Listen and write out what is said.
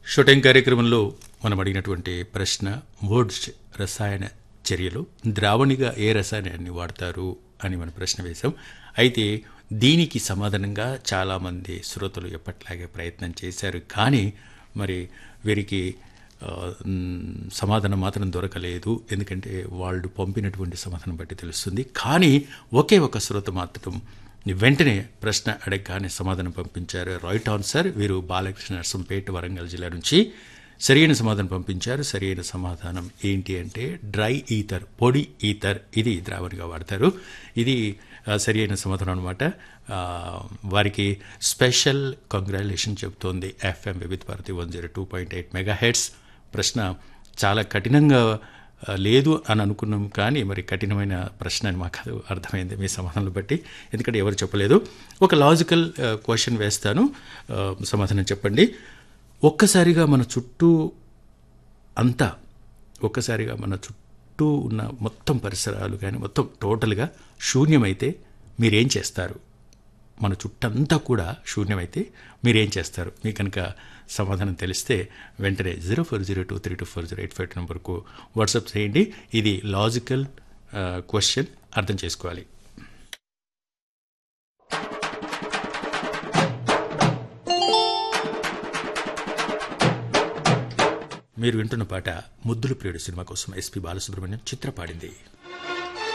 shooting కార్యక్రమంలో మనం అడిగినటువంటి ప్రశ్న వర్డ్స్ రసాయన చర్యలు ద్రావణిగా ఏ రసాయనాన్ని వాడతారు అని మనం ప్రశ్న వేశాం అయితే దీనికి సమాధానంగా చాలామంది శ్రోతలు ఎప్పట్లాగే ప్రయత్నం చేశారు కానీ మరి వీరికి ఆ, మ్, సమాధానం మాత్రం దొరకలేదు ఎందుకంటే వాళ్ళు పంపినటువంటి సమాధానం బట్టి తెలుస్తుంది కానీ ఒకే ఒక శ్రోత మాత్రం వెంటనే ప్రశ్న అడగగానే సమాధానం పంపించారు రైట్ ఆన్సర్ వీరు బాలకృష్ణ నర్సంపేట వరంగల్ జిల్లా నుంచి సరైన సమాధానం పంపించారు సరైన సమాధానం ఏంటి అంటే డ్రై ఈథర్ పొడి ఈథర్ ఇది ద్రావణిగా వాడతారు ఇది ఆ, సరైన సమాధానం అనమాట వారికి స్పెషల్ కంగ్రాచులేషన్ చెబుతోంది FM Vividh Bharati one zero two point eight mega heads ప్రశ్న చాలా కఠినంగా ఆ, లేదు అని అనుకున్నాం కానీ మరి కఠినమైన ప్రశ్న అని మాకు అది అర్థమైంది మీ సమాధానం బట్టి ఎందుకంటే ఎవరు చెప్పలేదు ఒక లాజికల్ క్వశ్చన్ వేస్తాను ఆ, సమాధానం చెప్పండి ఒక్కసారిగా మన చుట్టూ అంతా ఒక్కసారిగా మన చుట్టూ ఉన్న మొత్తం పరిసరాలు కానీ మొత్తం టోటల్గా శూన్యమైతే మీరేం చేస్తారు మన చుట్టంతా కూడా శూన్యమైతే మీరేం చేస్తారు మీ కనుక సమాధానం తెలిస్తే వెంటనే zero four zero two three two four zero eight five నెంబర్కు వాట్సాప్ చేయండి ఇది లాజికల్ క్వశ్చన్ అర్థం చేసుకోవాలి మీరు వింటున్న పాట ముద్దుల ప్రియుడు సినిమా కోసం ఎస్పి బాలసుబ్రహ్మణ్యం చిత్ర పాడింది